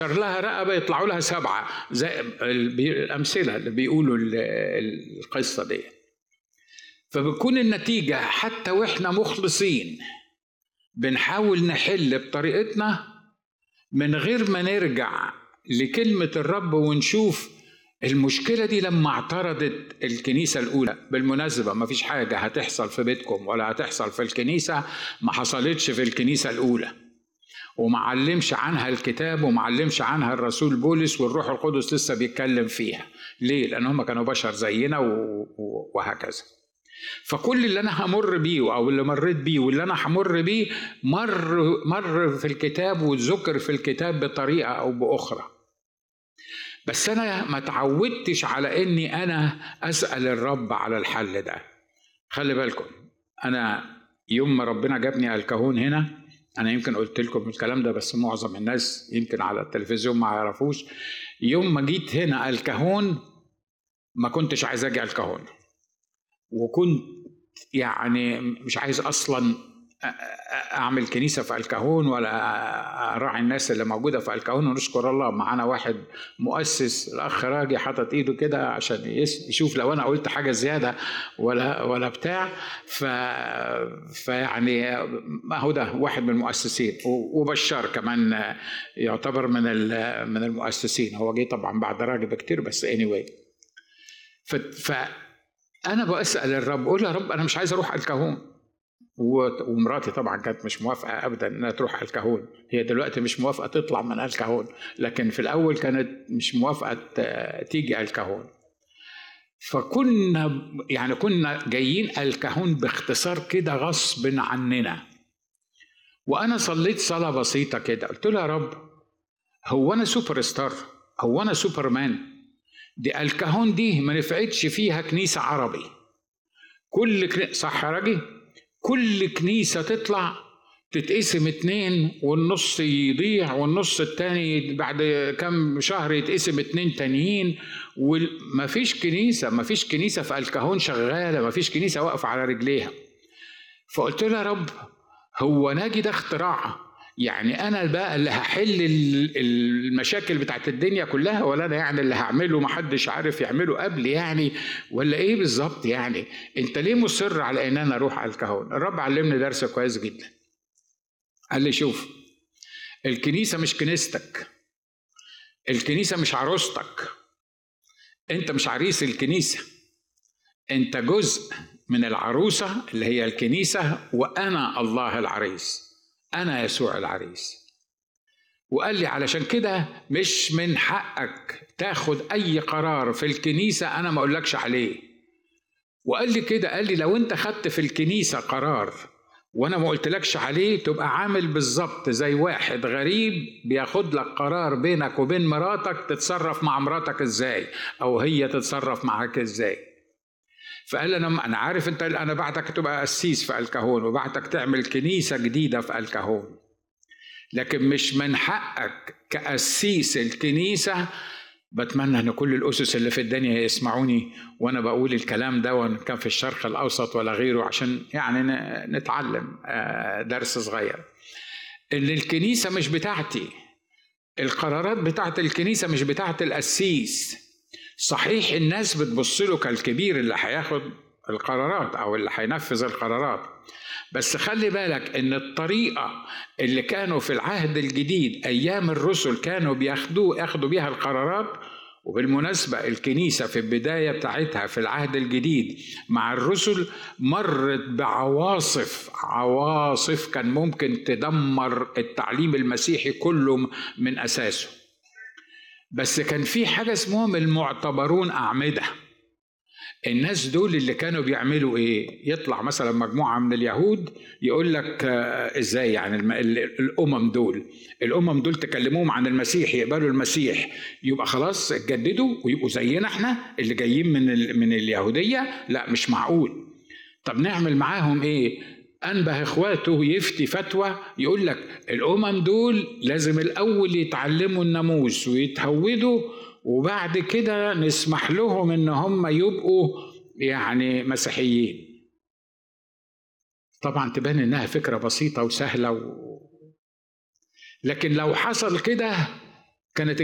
لها رقبة يطلعوا لها سبعة زي الأمثلة اللي بيقولوا القصة دي فبتكون النتيجة حتى وإحنا مخلصين بنحاول نحل بطريقتنا من غير ما نرجع لكلمة الرب ونشوف المشكلة دي لما اعترضت الكنيسة الأولى بالمناسبة ما فيش حاجة هتحصل في بيتكم ولا هتحصل في الكنيسة ما حصلتش في الكنيسة الأولى وما علمش عنها الكتاب وما علمش عنها الرسول بولس والروح القدس لسه بيتكلم فيها ليه لان هم كانوا بشر زينا وهكذا فكل اللي انا همر بيه او اللي مريت بيه واللي انا همر بيه مر مر في الكتاب وذكر في الكتاب بطريقه او باخرى بس انا ما تعودتش على اني انا اسال الرب على الحل ده خلي بالكم انا يوم ما ربنا جابني الكهون هنا انا يمكن قلت لكم الكلام ده بس معظم الناس يمكن على التلفزيون ما يعرفوش يوم ما جيت هنا الكهون ما كنتش عايز اجي الكهون وكنت يعني مش عايز اصلا اعمل كنيسه في الكهون ولا اراعي الناس اللي موجوده في الكهون ونشكر الله معانا واحد مؤسس الاخ راجي حاطط ايده كده عشان يشوف لو انا قلت حاجه زياده ولا ولا بتاع ف فيعني ما هو ده واحد من المؤسسين وبشار كمان يعتبر من من المؤسسين هو جه طبعا بعد راجي بكتير بس اني anyway. ف, ف انا بسال الرب اقول يا رب انا مش عايز اروح الكهون ومراتي طبعا كانت مش موافقه ابدا انها تروح الكهون هي دلوقتي مش موافقه تطلع من الكهون لكن في الاول كانت مش موافقه تيجي الكهون فكنا يعني كنا جايين الكهون باختصار كده غصب عننا وانا صليت صلاه بسيطه كده قلت له يا رب هو انا سوبر ستار هو انا سوبرمان دي الكهون دي ما نفعتش فيها كنيسه عربي كل كنيسة صح يا راجل كل كنيسة تطلع تتقسم اتنين والنص يضيع والنص التاني بعد كم شهر يتقسم اتنين تانيين ومفيش كنيسة مفيش كنيسة في الكهون شغالة مفيش كنيسة واقفة على رجليها فقلت له يا رب هو ناجي ده اختراع يعني انا بقى اللي هحل المشاكل بتاعت الدنيا كلها ولا انا يعني اللي هعمله محدش عارف يعمله قبل يعني ولا ايه بالظبط يعني انت ليه مصر على ان انا اروح على الكهون الرب علمني درس كويس جدا قال لي شوف الكنيسه مش كنيستك الكنيسه مش عروستك انت مش عريس الكنيسه انت جزء من العروسه اللي هي الكنيسه وانا الله العريس أنا يسوع العريس وقال لي علشان كده مش من حقك تاخد أي قرار في الكنيسة أنا ما أقولكش عليه وقال لي كده قال لي لو أنت خدت في الكنيسة قرار وانا ما قلتلكش عليه تبقى عامل بالظبط زي واحد غريب بياخد لك قرار بينك وبين مراتك تتصرف مع مراتك ازاي او هي تتصرف معاك ازاي فقال انا انا عارف انت انا بعتك تبقى قسيس في الكهون وبعتك تعمل كنيسه جديده في الكهون لكن مش من حقك كقسيس الكنيسه بتمنى ان كل الاسس اللي في الدنيا يسمعوني وانا بقول الكلام ده وان كان في الشرق الاوسط ولا غيره عشان يعني نتعلم درس صغير ان الكنيسه مش بتاعتي القرارات بتاعت الكنيسه مش بتاعت القسيس صحيح الناس بتبص له كالكبير اللي هياخد القرارات او اللي هينفذ القرارات بس خلي بالك ان الطريقه اللي كانوا في العهد الجديد ايام الرسل كانوا بياخدوا ياخدوا بيها القرارات وبالمناسبة الكنيسة في البداية بتاعتها في العهد الجديد مع الرسل مرت بعواصف عواصف كان ممكن تدمر التعليم المسيحي كله من أساسه بس كان في حاجة اسمهم المعتبرون أعمدة الناس دول اللي كانوا بيعملوا ايه يطلع مثلا مجموعه من اليهود يقول لك آه ازاي يعني الامم دول الامم دول تكلموهم عن المسيح يقبلوا المسيح يبقى خلاص اتجددوا ويبقوا زينا احنا اللي جايين من من اليهوديه لا مش معقول طب نعمل معاهم ايه انبه اخواته يفتي فتوى يقول لك الامم دول لازم الاول يتعلموا الناموس ويتهودوا وبعد كده نسمح لهم ان هم يبقوا يعني مسيحيين طبعا تبان انها فكره بسيطه وسهله و... لكن لو حصل كده كانت